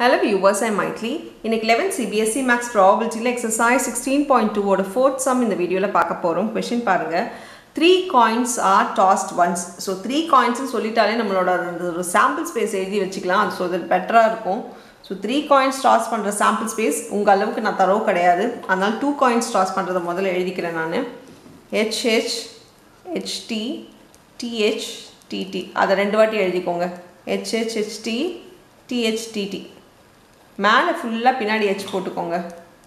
Hello viewers ஐ மைட்லி இன்னைக்கு லெவன் சிபிஎஸ்சி மேக்ஸ் ப்ராபபிலிட்டியில் எக்ஸசைஸ் சிக்ஸ்டீன் பாயிண்ட் டூவோட ஃபோர்த் சம் இந்த வீடியோவில் பார்க்க போகிறோம் கொஷின் பாருங்கள் three coins are tossed once so three காயின்ஸ்னு சொல்லிட்டாலே நம்மளோட அந்த ஒரு சாம்பிள் ஸ்பேஸ் எழுதி வச்சுக்கலாம் அது ஸோ அது பெட்டராக இருக்கும் ஸோ த்ரீ காயின்ஸ் டாஸ் பண்ணுற சாம்பிள் ஸ்பேஸ் உங்கள் அளவுக்கு நான் தரவு கிடையாது அதனால் டூ காயின்ஸ் டாஸ் பண்ணுறத முதல்ல எழுதிக்கிறேன் நான் ஹெச்ஹெச் ஹெச்டி டிஹெச் டிடி அதை ரெண்டு வாட்டி எழுதிக்கோங்க ஹெச்ஹெச்ஹெச்டி டிஹெச்டிடி மேலே ஃபுல்லாக பின்னாடி ஹெச் போட்டுக்கோங்க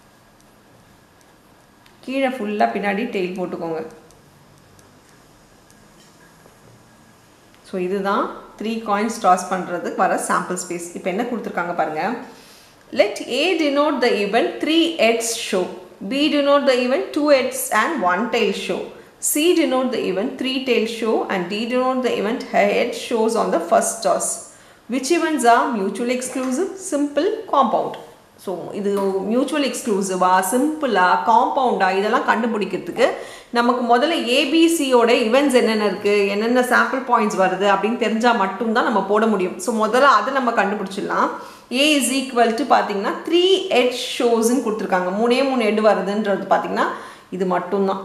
கீழே ஃபுல்லாக பின்னாடி டெயில் போட்டுக்கோங்க ஸோ இதுதான் த்ரீ காயின்ஸ் டாஸ் பண்ணுறதுக்கு வர சாம்பிள் ஸ்பேஸ் இப்போ என்ன கொடுத்துருக்காங்க பாருங்கள் let A denote the event three heads shows B denote the event two heads and one tail shows C denote the event three tail show and D denote the event head shows on the first toss. Which events are mutually exclusive, simple, compound? So இது mutual எக்ஸ்க்ளூசிவா சிம்பிளா காம்பவுண்டா இதெல்லாம் கண்டுபிடிக்கிறதுக்கு நமக்கு முதல்ல ஏபிசியோட events என்னென்ன இருக்குது என்னென்ன சாம்பிள் பாயிண்ட்ஸ் வருது அப்படின்னு தெரிஞ்சால் மட்டும்தான் நம்ம போட முடியும் ஸோ முதல்ல அதை நம்ம கண்டுபிடிச்சிடலாம் ஏ இஸ் ஈக்குவல் டு பார்த்தீங்கன்னா த்ரீ எட் ஷோஸ்ன்னு கொடுத்துருக்காங்க மூணே மூணு எட் வருதுன்றது பார்த்தீங்கன்னா இது மட்டும்தான்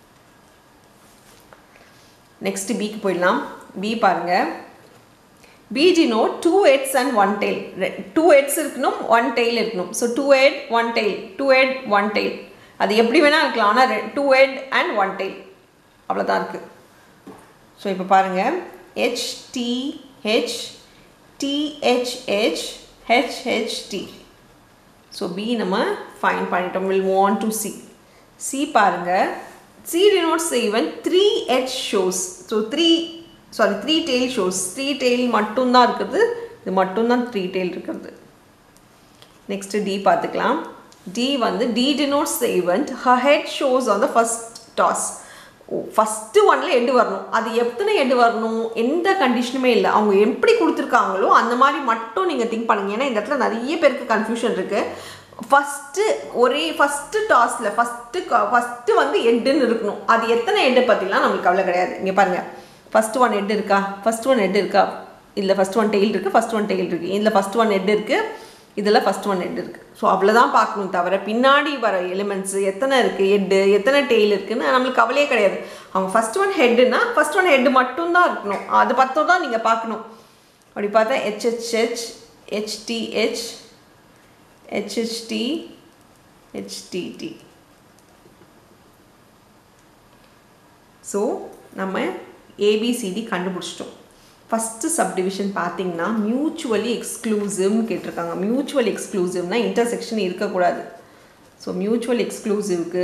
நெக்ஸ்ட் பிக்கு போயிடலாம் பி பாருங்க B denote two heads and one tail two heads இருக்கணும் ஒன் டெயில் இருக்கணும் so two head one tail two head one tail அது எப்படி வேணால் இருக்கலாம் ஆனால் two head and one tail அவ்வளோதான் இருக்குது ஸோ இப்போ பாருங்கள் HTH THH HHT so B நம்ம ஃபைன் பண்ணிட்டோம் will won to C C பாருங்கள் C denotes the event 3 edge shows. So 3 sorry three tail shows three tail மட்டும்தான் இருக்கிறது இது மட்டும்தான் த்ரீ டெயில் இருக்கிறது நெக்ஸ்ட்டு டி பார்த்துக்கலாம் டி வந்து டி டினோட்ஸ் த ஈவெண்ட் ஹ head shows on the first toss first ஒன்ல எண்டு வரணும் அது எத்தனை எண்டு வரணும் எந்த கண்டிஷனுமே இல்லை அவங்க எப்படி கொடுத்துருக்காங்களோ அந்த மாதிரி மட்டும் நீங்கள் திங்க் பண்ணுங்க ஏன்னா இந்த இடத்துல நிறைய பேருக்கு கன்ஃபியூஷன் இருக்குது ஃபஸ்ட்டு ஒரே ஃபஸ்ட்டு டாஸில் ஃபஸ்ட்டு ஃபஸ்ட்டு வந்து எட்டுன்னு இருக்கணும் அது எத்தனை எட்டு பற்றிலாம் நம்மளுக்கு கவலை கிடையாது இங்கே பாருங்கள் ஃபஸ்ட்டு ஒன் எட்டு இருக்கா ஃபஸ்ட் ஒன் எட்டு இருக்கா இல்லை ஃபஸ்ட் ஒன் டெயில் இருக்குது ஃபஸ்ட் ஒன் டெயில் இருக்குது இதில் ஃபஸ்ட் ஒன் எட்டு இருக்குது இதில் ஃபஸ்ட் ஒன் ஹெட் இருக்குது ஸோ அவ்வளோதான் பார்க்கணும் தவிர பின்னாடி வர எலிமெண்ட்ஸ் எத்தனை இருக்குது ஹெட்டு எத்தனை டெய்ல் இருக்குன்னு நம்மளுக்கு கவலையே கிடையாது அவங்க ஃபஸ்ட் ஒன் ஹெட்டுனா ஃபஸ்ட் ஒன் ஹெட்டு மட்டும்தான் இருக்கணும் அது பத்தம் தான் நீங்கள் பார்க்கணும் அப்படி பார்த்தா HHH HTH HHT, HTT. So நம்ம ஏபிசிடி கண்டுபிடிச்சிட்டோம் ஃபஸ்ட்டு சப்டிவிஷன் பார்த்தீங்கன்னா மியூச்சுவலி எக்ஸ்க்ளூசிவ்னு கேட்டிருக்காங்க மியூச்சுவல் எக்ஸ்க்ளூசிவ்னா இன்டர்செக்ஷன் இருக்கக்கூடாது ஸோ மியூச்சுவல் எக்ஸ்க்ளூசிவ்க்கு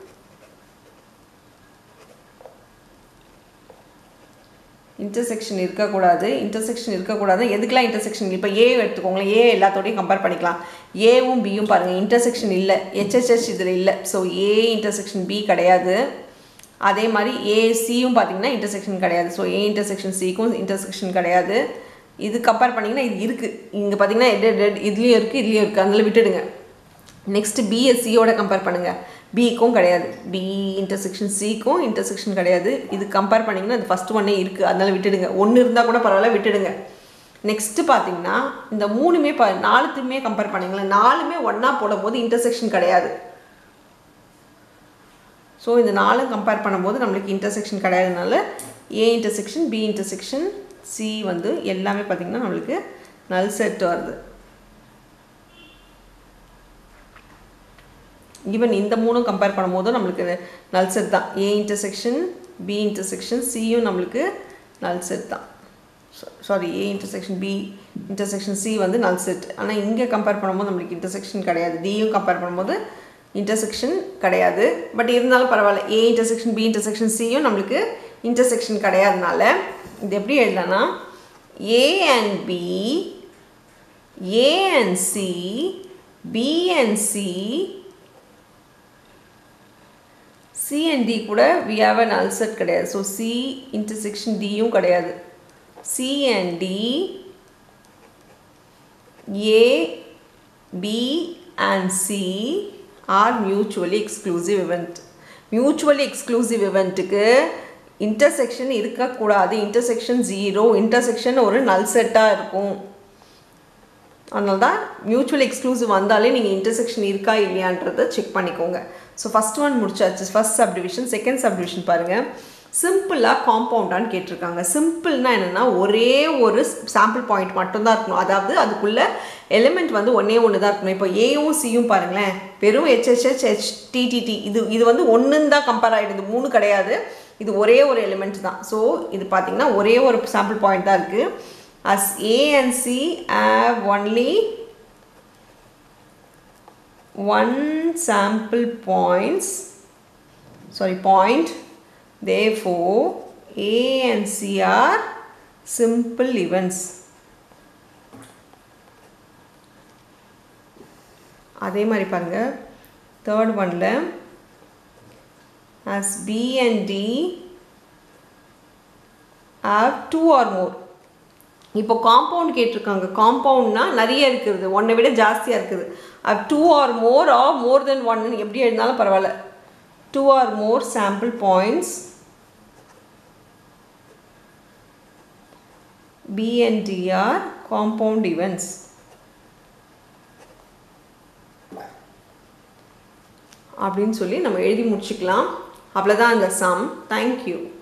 இன்டர்செக்ஷன் இருக்கக்கூடாது இன்டர்செக்ஷன் இருக்கக்கூடாது எதுக்கெல்லாம் இன்டர்செக்ஷன் இப்போ ஏ எடுத்துக்கோங்களேன் ஏ எல்லாத்தோடையும் கம்பேர் பண்ணிக்கலாம் ஏவும் பியும் பாருங்கள் இன்டர்செக்ஷன் இல்லை ஹெச்ஹெச்ஹெச் இதில் இல்லை ஸோ ஏ இன்டர்செக்ஷன் பி கிடையாது அதே மாதிரி ஏசியும் பார்த்தீங்கன்னா இன்டர்செக்ஷன் கிடையாது ஸோ ஏ இன்டர்செக்ஷன் சிக்கும் இன்டர்செக்ஷன் கிடையாது இது கம்பேர் பண்ணிங்கன்னா இது இருக்குது இங்கே பார்த்தீங்கன்னா எட் எட் இதுலேயும் இருக்குது இதுலேயும் இருக்குது அதனால விட்டுடுங்க நெக்ஸ்ட்டு பிஎஸ்சியோட கம்பேர் பண்ணுங்கள் பிக்கும் கிடையாது பி இன்டர்செக்ஷன் சிக்கும் இன்டர்செக்ஷன் கிடையாது இது கம்பேர் பண்ணிங்கன்னா அது ஃபஸ்ட் ஒன்னே இருக்குது அதனால் விட்டுடுங்க ஒன்று இருந்தால் கூட பரவாயில்ல விட்டுடுங்க நெக்ஸ்ட்டு பார்த்தீங்கன்னா இந்த மூணுமே ப நாலுத்துமே கம்பேர் பண்ணிங்களேன் நாலுமே ஒன்றா போடும்போது இன்டர்செக்ஷன் கிடையாது ஸோ இந்த நாலும் கம்பேர் பண்ணும்போது நம்மளுக்கு இன்டர்செக்ஷன் கிடையாதுனால A intersection B intersection C வந்து எல்லாமே பார்த்திங்கன்னா நம்மளுக்கு நல் செட் வருது ஈவன் இந்த மூணும் கம்பேர் பண்ணும்போது நம்மளுக்கு நல் செட் தான் ஏ இன்டர்செக்ஷன் பி இன்டர்செக்ஷன் சியும் நம்மளுக்கு நல் செட் தான் sorry A intersection B intersection C வந்து நல் செட் ஆனால் இங்கே கம்பேர் பண்ணும்போது நம்மளுக்கு இன்டர்செக்ஷன் கிடையாது டியும் கம்பேர் பண்ணும்போது இன்டர்செக்ஷன் கிடையாது பட் இருந்தாலும் பரவாயில்ல ஏ இன்டர்செக்ஷன் பி இன்டர்செக்ஷன் சியும் நம்மளுக்கு இன்டர்செக்ஷன் கிடையாதுனால இது எப்படி எழுதலாம்னா A and B A and C B and C C and D கூட வி ஹாவ் அன் அல்சட் கிடையாது ஸோ சி இன்டர்செக்ஷன் டியும் கிடையாது C and D A B and C are mutually exclusive event mutually exclusive இவெண்ட்டுக்கு intersection இருக்கக்கூடாது intersection zero intersection ஒரு null செட்டாக இருக்கும் அதனால தான் மியூச்சுவல் எக்ஸ்க்ளூசிவ் வந்தாலே நீங்கள் இன்டர்செக்ஷன் இருக்கா இல்லையான்றதை செக் பண்ணிக்கோங்க ஸோ ஃபஸ்ட் ஒன் முடிச்சாச்சு ஃபஸ்ட் சப்டிவிஷன் செகண்ட் சப்டிவிஷன் பாருங்கள் சிம்பிளாக காம்பவுண்டான்னு கேட்டிருக்காங்க சிம்பிள்னா என்னென்னா ஒரே ஒரு சாம்பிள் பாயிண்ட் மட்டும்தான் இருக்கணும் அதாவது அதுக்குள்ளே எலிமெண்ட் வந்து ஒன்றே ஒன்று தான் இருக்கணும் இப்போ ஏயும் சியும் பாருங்களேன் வெறும் ஹெச்ஹெச்ஹெச் ஹெச் டிடிடி இது இது வந்து ஒன்றுன்னு தான் கம்பேர் ஆகிடுது மூணு கிடையாது இது ஒரே ஒரு எலிமெண்ட் தான் ஸோ இது பார்த்திங்கன்னா ஒரே ஒரு சாம்பிள் பாயிண்ட் தான் இருக்குது as A and C have only one sample points sorry point therefore A and C are simple events அதே மாதிரி பாருங்க தேர்ட் ஒன்ல as B and D have two or more இப்போ காம்பவுண்ட் கேட்டிருக்காங்க காம்பவுண்ட்னா நிறைய இருக்குது ஒன்றை விட ஜாஸ்தியாக இருக்குது அது two or more or more then ஒன்னு எப்படி எழுதினாலும் பரவாயில்ல two or more sample points B and D are compound events. அப்படின்னு சொல்லி நம்ம எழுதி முடிச்சுக்கலாம் அவ்வளோதான் அந்த சம் தேங்க்யூ